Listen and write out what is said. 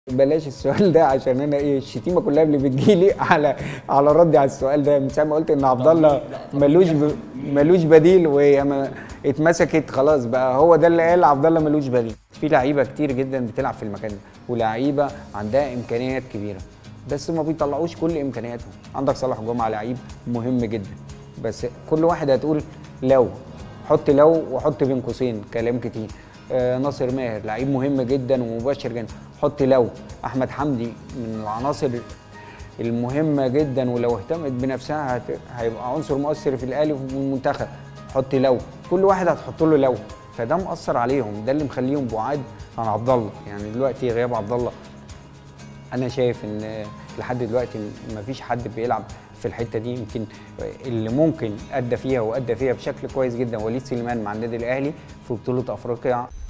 بلاش السؤال ده عشان انا ايه الشتيمه كلها اللي بتجيلي على على ردي على السؤال ده من ساعه ما قلت ان عبد الله ملوش ب... ملوش بديل وهي ما اتمسكت خلاص بقى هو ده اللي قال عبد الله ملوش بديل في لعيبه كتير جدا بتلعب في المكان ده ولعيبه عندها امكانيات كبيره بس ما بيطلعوش كل امكانياتهم عندك صلاح جمعه لعيب مهم جدا بس كل واحد هتقول لو حط لو وحط بين قوسين كلام كتير آه ناصر ماهر لعيب مهم جدا ومباشر جدا حط لو احمد حمدي من العناصر المهمه جدا ولو اهتمت بنفسها هت... هيبقى عنصر مؤثر في الاهلي وفي المنتخب حط لو كل واحد هتحط له لو فده مأثر عليهم ده اللي مخليهم بعاد عن عبد الله يعني دلوقتي غياب عبد الله انا شايف ان لحد دلوقتي مفيش حد بيلعب في الحته دي يمكن اللي ممكن ادى فيها وادى فيها بشكل كويس جدا وليد سليمان مع النادي الاهلي في بطوله افريقيا